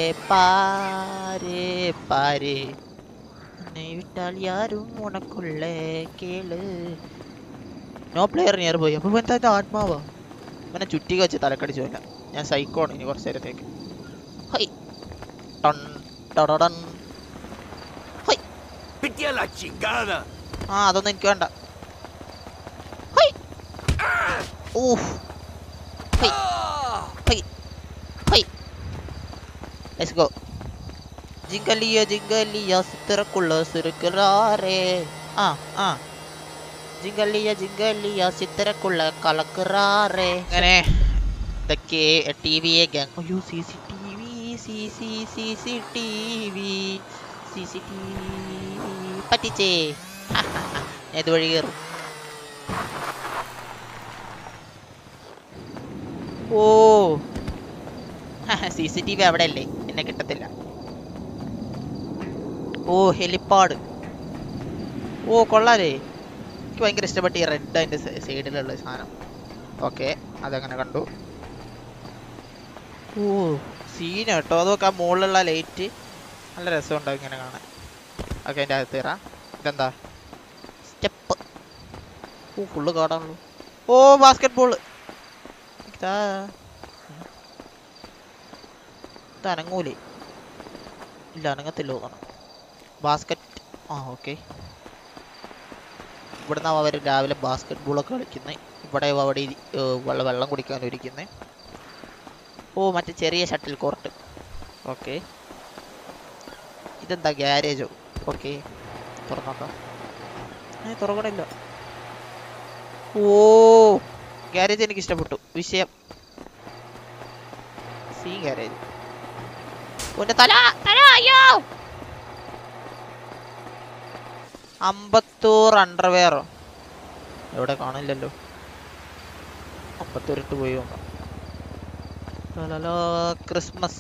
പാരേ പാരേ എന്നെ വിട്ടാൽ യാരും ഉണക്കുള്ള കേള് നോ പ്ലെയർ നിയർ പോയി അപ്പൊ എന്താ ഇത് ആത്മാവാ ഇവനെ ചുറ്റിക വെച്ച് തലക്കടിച്ചു കൊല്ല ഞാൻ സൈക്കോണ് ഇനി കുറച്ച് നേരത്തേക്ക് ഹൈ ടൺ ടടടൻ ¡Vete a la chingada! ആ അതൊന്നും എനിക്ക് വേണ്ട ഹൈ ഊഫ് ഹൈ ഹൈ ഹൈ ലെറ്റ്സ് ഗോ ജിങ്കലിയ ജിങ്കലിയ സിത്തറക്കുള്ള സിറുക്കുറാറേ ആ ആ ജിങ്കലിയ ജിങ്കലിയ സിത്തറക്കുള്ള കലക്കുറാറേ അങ്ങനെ ഇതൊക്കെ ടി വിയെ ഗ്യാങ് അയ്യോ C C T V C C C C T V C C T V പറ്റിച്ചേ ഞാൻ ഇതുവഴി കയറും ഓ സി സി ടി വി അവിടെ അല്ലേ എന്നെ കിട്ടത്തില്ല ഓ ഹെലിപ്പാഡ് ഓ കൊള്ളാലേ എനിക്ക് ഭയങ്കര ഇഷ്ടപ്പെട്ട ഈ റെഡ് അതിൻ്റെ സൈഡിലുള്ള സാധനം ഓക്കെ അതങ്ങനെ കണ്ടു ഓ സീന കേട്ടോ അതൊക്കെ ആ മുകളിലുള്ള ലൈറ്റ് നല്ല രസമുണ്ടാവും ഇങ്ങനെ കാണാൻ ഓക്കെ അതിൻ്റെ അകത്ത് കയറാം ഇതെന്താ സ്റ്റെപ്പ് ഓ ഫുള്ള് കാടാണല്ലോ ഓ ബാസ്കറ്റ് ബോൾ ഇതാ ഇത് അനങ്ങൂലേ ഇല്ല അനങ്ങത്തില്ല തോന്നണം ബാസ്കറ്റ് ആ ഓക്കെ ഇവിടുന്ന് അവർ രാവിലെ ബാസ്കറ്റ് ബോളൊക്കെ കളിക്കുന്നത് ഇവിടെ അവിടെ ഇരി- ഏ, വെള്ള- വെള്ളം കുടിക്കാൻ ഇരിക്കുന്നത് ഓ മറ്റേ ചെറിയ ഷട്ടിൽ കോർട്ട് ഓക്കെ ഇതെന്താ ഗ്യാരേജോ ഓക്കെ തുറന്നോക്കാം ഏ തുറക്കണില്ല ഓ ഗ്യാരേജ് എനിക്ക് ഇഷ്ടപ്പെട്ടു വിഷയം സീ ഗ്യാരേജ് ഓന്റെ തല തല അയ്യോ അമ്പത്തൂർ അണ്ടർവെയറോ എവിടെ കാണില്ലല്ലോ അമ്പത്തൂർ ഇട്ട് പോയി നോക്കാം ലലലാ, ക്രിസ്മസ്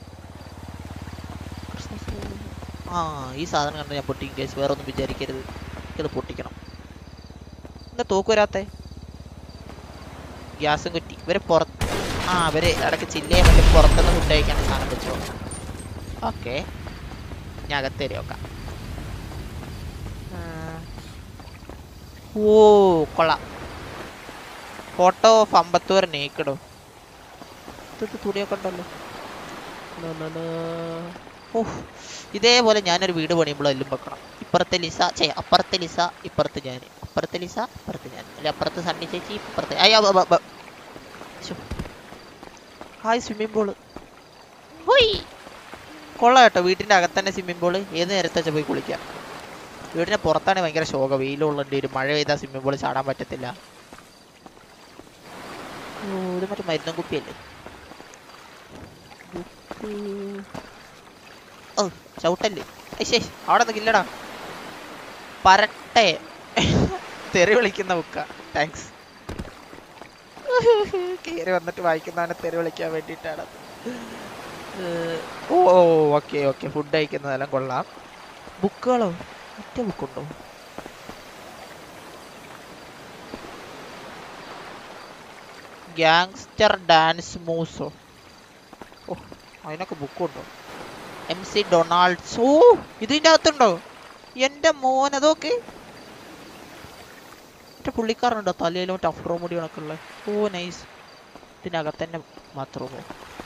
ക്രിസ്മസ് ആ ഈ സാധനം കണ്ട് ഞാൻ പൊട്ടിക്കും കേസ് വേറെ ഒന്നും വിചാരിക്കരുത് ഇത് പൊട്ടിക്കണം എന്താ തോക്ക് വരാത്തെ ഗ്യാസും കുറ്റി ഇവര് പുറത്ത് ആ ഇവര് ഇടയ്ക്ക് ചില്ല ചെയ്യാൻ വേണ്ടി പുറത്തുനിന്ന് ഫുഡ് കഴിക്കാൻ സാധനം വെച്ചോ ഓക്കെ ഞാൻ അകത്തേരി നോക്കാം ആ. ഓ കൊള്ളാം ഫോട്ടോ ഓഫ് അമ്പത്തൂർ നേക്കിടോ ഇത് തുണിയൊക്കെ ഉണ്ടല്ലോ ലലലാ. ഓഹ് ഇതേപോലെ ഞാനൊരു വീട് പണിയുമ്പോൾ എല്ലാം വെക്കണം ഇപ്പുറത്തെ ലിസ ചേ അപ്പുറത്തെ ലിസ ഇപ്പുറത്ത് ഞാൻ അപ്പുറത്തെ ലിസ ഇപ്പുറത്ത് ഞാൻ അല്ലെ അപ്പുറത്ത് സണ്ണി ചേച്ചി ഇപ്പുറത്തെ അയ്യോ ബ- ബ- ബ- ശ്ശോ. ഹായ് സ്വിമ്മിംഗ് പൂള് ഹോയ് കൊള്ളാം കേട്ടോ വീട്ടിൻ്റെ അകത്ത് തന്നെ സ്വിമ്മിംഗ് പൂള് ഏത് നേരത്തെ വെച്ചാൽ പോയി കുളിക്കാം വീടിന് പുറത്താണ് ഭയങ്കര ശോക വെയിലുള്ളതുകൊണ്ട് ഒരു മഴ പെയ്താൽ സ്വിമ്മിംഗ് പൂളിൽ ചാടാൻ പറ്റത്തില്ല ഓ ഇത് മറ്റേ മരുന്നും കുപ്പിയല്ലേ കുപ്പി. ഓ ചവിട്ടല്ലേ അയ്യേ അവിടെ നിൽക്കില്ലടാ പരട്ടെ തെറി വിളിക്കുന്ന ബുക്ക താങ്ക്സ് കയറി വന്നിട്ട് വായിക്കുന്നവനെ തെറി വിളിക്കാൻ വേണ്ടിയിട്ടാണ് ഓ ഓക്കെ ഓക്കെ ഫുഡ് കഴിക്കുന്നതെല്ലാം കൊള്ളാം ബുക്കുകളോ ഒറ്റ ബുക്കുണ്ടോ ഗ്യാങ്സ്റ്റർ ഡാൻസ് മൂസോ ഓ അതിനൊക്കെ ബുക്കുണ്ടോ എം സി ഡൊണാൾഡ്സ് ഓ ഇതിൻ്റെ അകത്തുണ്ടോ എൻ്റെ മോൻ അതൊക്കെ മറ്റേ പുള്ളിക്കാരനുണ്ടോ തലയിലും മറ്റേ അഫ്രോ മുടി കണക്കുള്ള ഓ നൈസ് ഇതിനകത്ത് തന്നെ ബാത്റൂമോ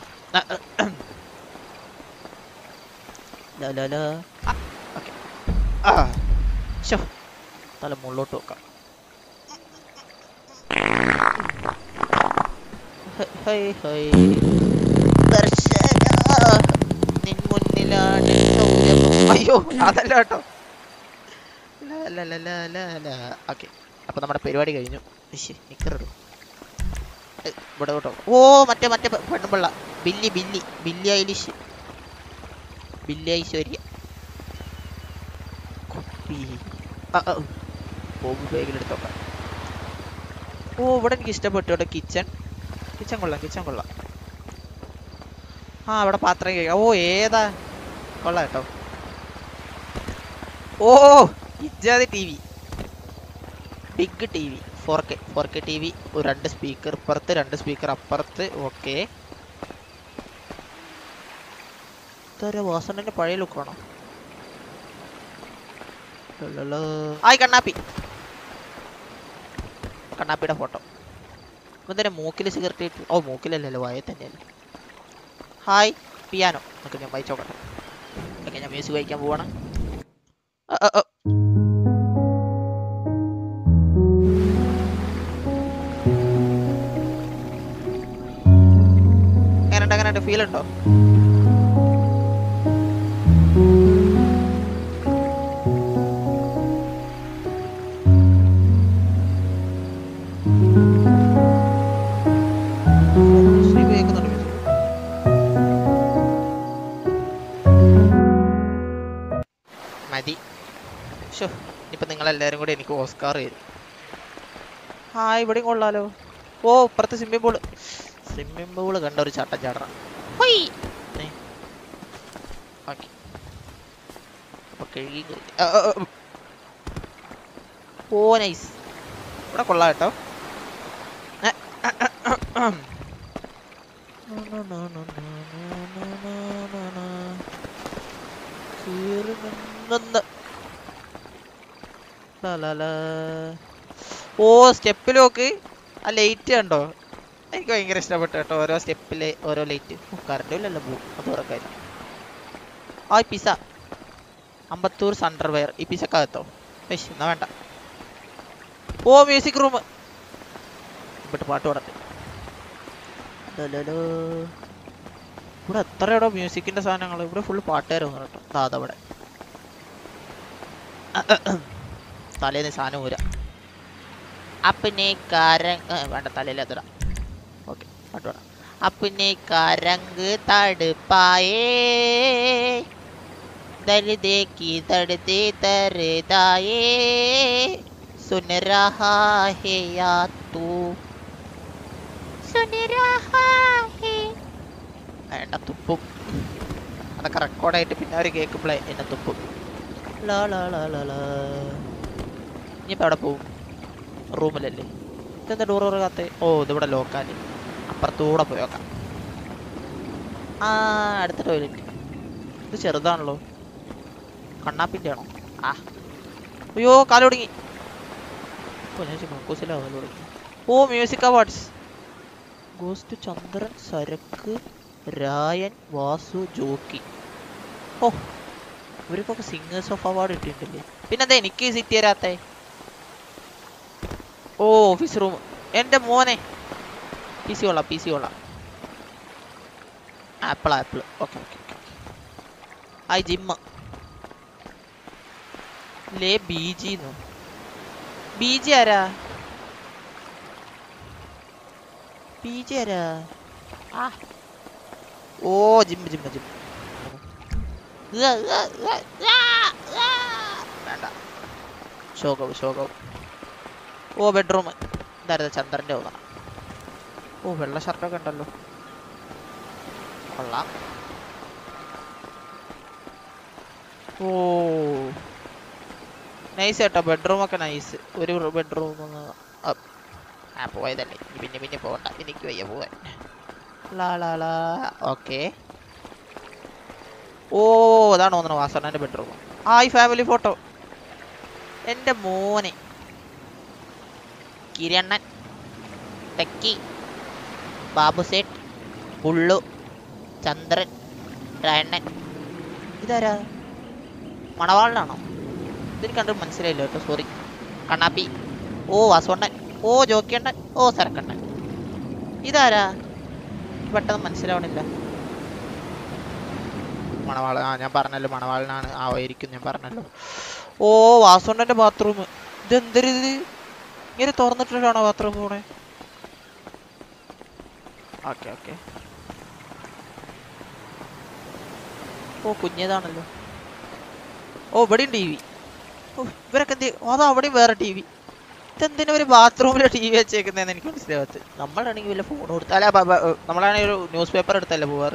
ഓക്കെ ആ ശോ തല മുകളിലോട്ട് വെക്കാം ഹൈ ഹൈ ദർശന നിൻ മുന്നിലാണ് സൗരഭം അയ്യോ അതല്ല കേട്ടോ ഓക്കെ അപ്പൊ നമ്മുടെ പരിപാടി കഴിഞ്ഞു നിക്കറിടും ഇവിടെ കേട്ടോ ഓ മറ്റേ മറ്റേ പെ- പെണ്ണുപിള്ള Billie Billie Billie Eilish Billie Aishwarya കൊപ്പി ആ, ആ, ബോബ് ബാഗിലെടുത്തോക്കാം ഓ ഇവിടെ എനിക്ക് ഇഷ്ടപ്പെട്ടു ഇവിടെ കിച്ചൺ കിച്ചൺ കൊള്ളാം കിച്ചൺ കൊള്ളാം ആ അവിടെ പാത്രം കഴിക്കാം ഓ ഏതാ കൊള്ളാം കേട്ടോ ഓ ഇജാതി T V big T V four K four K T V ഒരു രണ്ട് സ്പീക്കർ ഇപ്പുറത്ത് രണ്ട് സ്പീക്കർ അപ്പുറത്ത് ഓക്കെ ഇതൊരു വാസണ്ണന്റെ പഴയ ലുക്കാണോ ആയി കണ്ണാപ്പി കണ്ണാപ്പിയുടെ ഫോട്ടോ ഇവന്തിനെ മൂക്കിൽ സിഗരറ്റ് ഇട്ടു ഓ മൂക്കിലല്ലല്ലോ വായ തന്നെയല്ലേ ഹായ് പിയാനോ നമുക്ക് ഞാൻ വായിച്ചോക്കട്ടെ ഓക്കെ ഞാൻ മ്യൂസിക് വായിക്കാൻ പോവാണ് അ, അ, അ. എങ്ങനെയുണ്ട് എങ്ങനെയുണ്ട് ഫീൽ ഉണ്ടോ ശ്രീ കേൾക്കുന്നുണ്ട് music. മതി ഷോ ഇനിയിപ്പോൾ നിങ്ങളെല്ലാവരും കൂടി എനിക്ക് ഓസ്കാർ തരും ആ ഇവിടെയും കൊള്ളാലോ ഓ ഇപ്പുറത്ത് സ്വിമ്മിംഗ് പൂള് സ്വിമ്മിംഗ് പൂള് കണ്ട ഒരു ചട്ടം ചാടണം ഹൊയ്. ഏ. ഓക്കേ. അപ്പൊ കഴുകി കയറ്റി. ആ, ആ, ആ. ഓ നൈസ് ഇവിടെ കൊള്ളാം കേട്ടോ ഏ, ആ, ആ, ആ, ആ. കീറുമെന്നൊന്ന്. ലലല. ഓ സ്റ്റെപ്പിൽ നോക്ക് ആ ലൈറ്റ് കണ്ടോ എനിക്ക് ഭയങ്കര ഇഷ്ടപ്പെട്ടു കേട്ടോ ഓരോ സ്റ്റെപ്പിലെ ഓരോ ലൈറ്റ് കറണ്ട് ഇല്ലല്ലോ പോകും അത് ഉറക്കായി ആ ഈ പിസ അമ്പത്തൂർ സണ്ടർവെയർ ഈ പിസക്കകത്തോ ഏയ് എന്നാ വേണ്ട ഓ മ്യൂസിക് റൂം ഇവിടെ പാട്ട് പാടട്ടെ ലലലോ. ഇവിടെ എത്രയാടോ മ്യൂസിക്കിന്റെ സാധനങ്ങൾ ഇവിടെ ഫുള്ള് പാട്ടുകാരൊന്നും കേട്ടോ ദാ അതവിടെ തലേന്ന് സാധനം ഊര അപ്പിനെ കാരങ് വേണ്ട തലയിൽ അതിടാം ഓക്കെ പാട്ട് പാടാം അപ്പിനെ കരങ്ക് തടുപ്പായേ ദർദേ की दर्दे दर्दाए सुन रहा है या तू सुन रहा है വേണ്ട തുപ്പും അതൊക്കെ റെക്കോർഡായിട്ട് പിന്നെ അവർ കേൾക്കുമ്പോഴേ എന്നെ തുപ്പും ലാ ലാ ലാ ലാ ലാ ഇനിയിപ്പോൾ അവിടെ പോവും റൂമിലല്ലേ ഇതെന്താ ഡോർ തുറക്കാത്ത ഓ ഇതിവിടെ ലോക്കാല് അപ്പുറത്തൂടെ പോയി നോക്കാം ആ അടുത്ത ടോയ്ലറ്റ് ഇത് ചെറുതാണല്ലോ കണ്ണാപ്പിൻ്റെ ആണോ ആ അയ്യോ കാലൊടുങ്ങി ഓ ഞാൻ മക്കൂസിലാ കാലൊടുങ്ങി ഓ മ്യൂസിക് അവാർഡ്സ് ഗോസ്റ്റ് ചന്ദ്രൻ സരക്ക് രായൻ വാസു ജോക്കി ഓ ഇവർക്കൊക്കെ സിംഗേഴ്സ് ഓഫ് അവാർഡ് കിട്ടിയിട്ടുണ്ടല്ലേ പിന്നെന്താ എനിക്ക് സിറ്റി തരാത്തേ ഓ ഓഫീസ് റൂം എൻ്റെ മോനെ പി സി കൊള്ളാം പി സി കൊള്ളാം apple apple okay okay okay hi gym ലേ ബി ജി ബി ജി ആരാ ബി ജി ആരാ ആ ഓ ജിമ്മ് ജിമ്മ് ജിമ്മ് വേണ്ട ശോകവും ശോകവും ഓ ബെഡ്റൂം ഇതായിരുന്നു ചന്ദ്രന്റെ ഓതാ ഓ വെള്ള ഷർട്ടൊക്കെ ഉണ്ടല്ലോ കൊള്ളാം ഓ നൈസ് കേട്ടോ ബെഡ്റൂം ഒക്കെ നൈസ് ഒരു ബെഡ്റൂം ആ പോയതല്ലേ ഇനി പിന്നെ പിന്നെ പോകണ്ട എനിക്ക് വയ്യ പോവാൻ ലാ ലാ ലാ ഓക്കെ ഓ അതാണ് തോന്നുന്നു വാസണ്ണന്റെ ബെഡ്റൂം ഹായ് ഫാമിലി ഫോട്ടോ എൻ്റെ മോനെ കിരണൻ ടെക്കി ബാബു സേട്ട് പുള്ളു ചന്ദ്രൻ രണ്ണൻ ഇതാരാ മണവാളിനാണോ ഇതിന് കണ്ടിട്ട് മനസ്സിലായില്ല കേട്ടോ സോറി കണ്ണാപ്പി ഓ വാസുവണ്ണൻ ഓ ജോക്കിയണ്ണൻ ഓ സരക്കണ്ണൻ ഇതാരാ പെട്ടെന്ന് മനസ്സിലാവണില്ല മണവാള ആ ഞാൻ പറഞ്ഞല്ലോ മണവാളനാണ് ആവായിരിക്കും ഞാൻ പറഞ്ഞല്ലോ ഓ വാസുണ്ണന്റെ ബാത്റൂം ഇതെന്തൊരു ഇത് ഇങ്ങനെ തുറന്നിട്ടിട്ടാണോ ബാത്റൂം പോണേ ഓക്കെ ഓക്കെ ഓ കുഞ്ഞേതാണല്ലോ ഓ ഇവിടെയും ടി വി ഓ ഇവരൊക്കെ എന്ത് അതോ അവിടെയും വേറെ ടി വി ഇതെന്തിനാ ഒരു ബാത്റൂമിൽ ടി വി വെച്ചേക്കുന്നതെന്ന് എനിക്ക് മനസ്സിലാവാത്ത നമ്മളാണെങ്കിൽ വല്ല ഫോൺ കൊടുത്ത അല്ല ബ- ബ- നമ്മളാണെങ്കിൽ ഒരു ന്യൂസ് പേപ്പർ എടുത്തല്ലേ പോവാറ്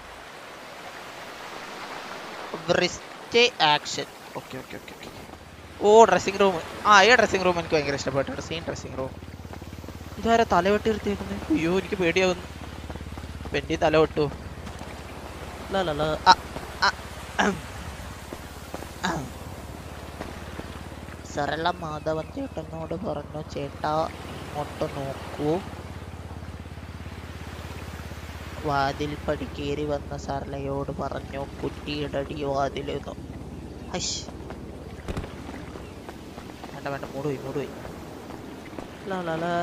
wrist action okay okay okay okay ഓ ഡ്രസ്സിംഗ് റൂം ആ ഈ ഡ്രസ്സിംഗ് റൂം എനിക്ക് ഭയങ്കര ഇഷ്ടപ്പെട്ടു സെയിം ഡ്രസ്സിംഗ് റൂം ഇതാരാ തല വെട്ടി എടുത്തേക്കുന്നത് അയ്യോ എനിക്ക് പേടിയാവുന്നു പെണ്ടി തല വെട്ടു ലാ ലാ ലാ. ആ സരള മാധവൻ ചേട്ടനോട് പറഞ്ഞു ചേട്ടാ ഇങ്ങോട്ട് നോക്കൂ വാതിൽ പടിക്കേറി വന്ന സരളയോട് പറഞ്ഞു കുറ്റിയിടടി വാതിലെന്നു ഹഷ് വേണ്ട വേണ്ട മൂടുപോയി മൂടുപോയി ലാ ലാ ലാ.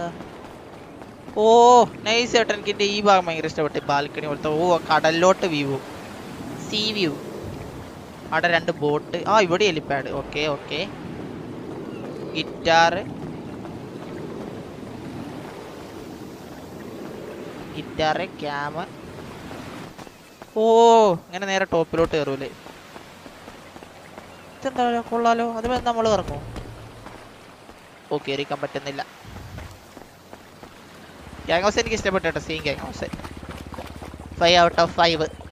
ഓ നൈസ് ചേട്ടൻ എനിക്ക് ഈ ഭാഗം ഭയങ്കര ഇഷ്ടപ്പെട്ടു ബാൽക്കണി പോലത്തെ ഓ കടലിലോട്ട് വ്യൂ സീ വ്യൂ അവിടെ രണ്ട് ബോട്ട് ആ ഇവിടെ helipad okay okay guitar guitar camera ഓ ഇങ്ങനെ നേരെ ടോപ്പിലോട്ട് കയറൂലേ ഇതെന്താ കൊള്ളാലോ അത് നമ്മൾ ഇറങ്ങും ഓ കയറിക്കാൻ പറ്റുന്നില്ല ഗ്യാങ് ഹൗസ് എനിക്ക് ഇഷ്ടപ്പെട്ടു കേട്ടോ scene gang house five out of five